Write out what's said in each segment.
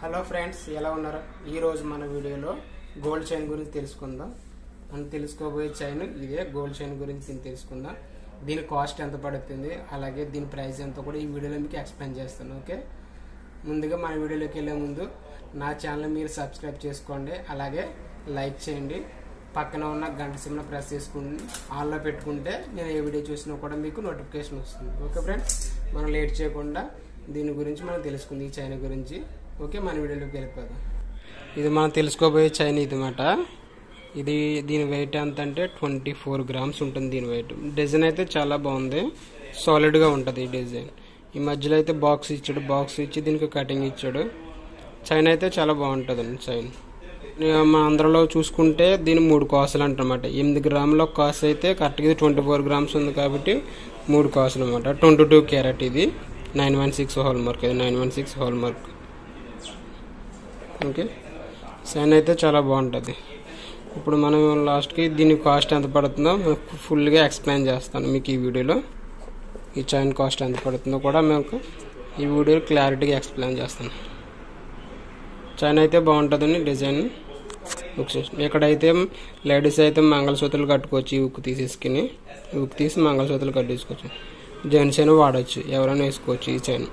hello friends ఎలా ఉన్నారు ఈరోజు మన వీడియోలో గోల్డ్ చైన్ గురించి తెలుసుకుందాం మనం తెలుసుకోబోయే చైన్ ఇదే గోల్డ్ చైన్ గురించి దీన్ని తెలుసుకుందాం దీని కాస్ట్ ఎంత పడుతుంది అలాగే దీని ప్రైస్ ఎంత కూడా ఈ వీడియోలో మీకు ఎక్స్ప్లెయిన్ చేస్తాను ఓకే ముందుగా మన వీడియోలోకి వెళ్ళే ముందు నా ఛానల్ మీరు సబ్స్క్రైబ్ చేసుకోండి అలాగే లైక్ చేయండి పక్కన ఉన్న గంట సిమ్న ప్రెస్ చేసుకుని ఆన్లో పెట్టుకుంటే నేను ఏ వీడియో చూసినా కూడా మీకు నోటిఫికేషన్ వస్తుంది ఓకే ఫ్రెండ్స్ మనం లేట్ చేయకుండా దీని గురించి మనం తెలుసుకుంది ఈ చైన్ గురించి ఓకే మన వీడియోలోకి వెళ్ళిపోదాం ఇది మనం తెలుసుకోబోయే చైన్ ఇది మాట ఇది దీని వెయిట్ ఎంత అంటే ట్వంటీ ఫోర్ గ్రామ్స్ ఉంటుంది దీని వెయిట్ డిజైన్ అయితే చాలా బాగుంది సాలిడ్గా ఉంటుంది ఈ డిజైన్ ఈ మధ్యలో అయితే బాక్స్ ఇచ్చాడు బాక్స్ ఇచ్చి దీనికి కటింగ్ ఇచ్చాడు చైన్ అయితే చాలా బాగుంటుంది చైన్ మన అందరిలో చూసుకుంటే దీని మూడు కాసులు అంటమాట ఎనిమిది గ్రాముల కాస్ అయితే కరెక్ట్గా ఇది ట్వంటీ ఫోర్ గ్రామ్స్ ఉంది కాబట్టి మూడు కాసులు అనమాట ట్వంటీ టూ క్యారెట్ ఇది nine one six hallmark ఇది nine one six hallmark okay sign అయితే చాలా బాగుంటుంది ఇప్పుడు మనం లాస్ట్కి దీని కాస్ట్ ఎంత పడుతుందో ఫుల్గా ఎక్స్ప్లెయిన్ చేస్తాను మీకు ఈ వీడియోలో ఈ చైన్ కాస్ట్ ఎంత పడుతుందో కూడా మీకు ఈ వీడియోలో క్లారిటీగా ఎక్స్ప్లెయిన్ చేస్తాను చైన్ అయితే బాగుంటుందండి డిజైన్ ఇక్కడైతే లేడీస్ అయితే మంగళసూత్రాలు కట్టుకోవచ్చు ఈ ఉక్కు తీసేసుకుని ఈ ఉక్కు తీసి మంగళసూత్రాలు కట్టేసుకోవచ్చు జెంట్స్ అయినా వాడచ్చు ఎవరైనా వేసుకోవచ్చు ఈ చైన్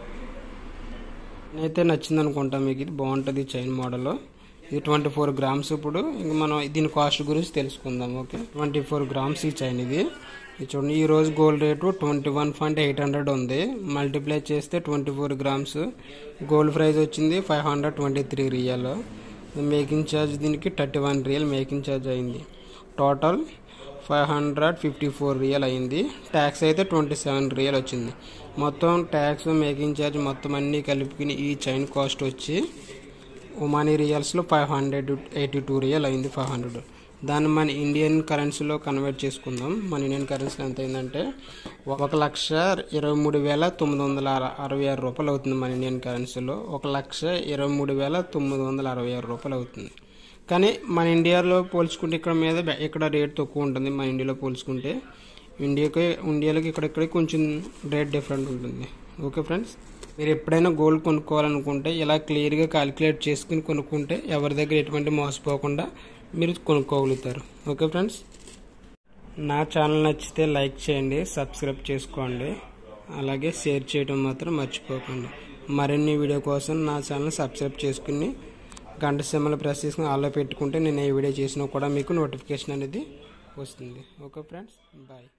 అయితే నచ్చింది అనుకుంటా మీకు ఇది బాగుంటుంది ఈ చైన్ మోడల్ ఇది ట్వంటీ ఫోర్ గ్రామ్స్ ఇప్పుడు ఇంక మనం దీని కాస్ట్ గురించి తెలుసుకుందాం ఓకే ట్వంటీ ఫోర్ గ్రామ్స్ ఈ చైన్ ఇది ఇది చూడండి ఈ రోజు gold rate twenty one point eight hundred ఉంది మల్టిప్లై చేస్తే twenty four grams gold price వచ్చింది five hundred twenty three riyal making charge దీనికి thirty one riyal making charge అయింది total five hundred fifty four riyal అయింది tax అయితే twenty seven real వచ్చింది మొత్తం tax making charge మొత్తం అన్నీ కలుపుకుని ఈ చైన్ కాస్ట్ వచ్చి మనీ రియల్స్లో five hundred eighty two riyal అయింది ఫైవ్ హండ్రెడ్ దాన్ని మన ఇండియన్ కరెన్సీలో కన్వర్ట్ చేసుకుందాం మన ఇండియన్ కరెన్సీ ఎంత అయిందంటే ఒక లక్ష ఇరవై మూడు వేల తొమ్మిది వందల అరవై ఆరు రూపాయలు అవుతుంది మన ఇండియన్ కరెన్సీలో ఒక లక్ష ఇరవై మూడు వేల తొమ్మిది వందల అరవై ఆరు రూపాయలు అవుతుంది కానీ మన ఇండియాలో పోల్చుకుంటే ఇక్కడ మీద ఇక్కడ రేట్ తక్కువ ఉంటుంది మన ఇండియాలో పోల్చుకుంటే ఇండియాకి ఇండియాలోకి ఇక్కడిక్కడ కొంచెం రేట్ డిఫరెంట్ ఉంటుంది ఓకే ఫ్రెండ్స్ మీరు ఎప్పుడైనా గోల్డ్ కొనుక్కోవాలనుకుంటే ఇలా క్లియర్గా క్యాలిక్యులేట్ చేసుకుని కొనుక్కుంటే ఎవరి దగ్గర ఎటువంటి మోసపోకుండా మీరు కొనుక్కోగలుగుతారు ఓకే ఫ్రెండ్స్ నా ఛానల్ నచ్చితే లైక్ చేయండి సబ్స్క్రైబ్ చేసుకోండి అలాగే షేర్ చేయడం మాత్రం మర్చిపోకండి మరిన్ని వీడియో కోసం నా ఛానల్ సబ్స్క్రైబ్ చేసుకుని గంట సింబల్ ప్రెస్ చేసుకుని ఆల్లో పెట్టుకుంటే నేను ఏ వీడియో చేసినా కూడా మీకు నోటిఫికేషన్ అనేది వస్తుంది ఓకే ఫ్రెండ్స్ బాయ్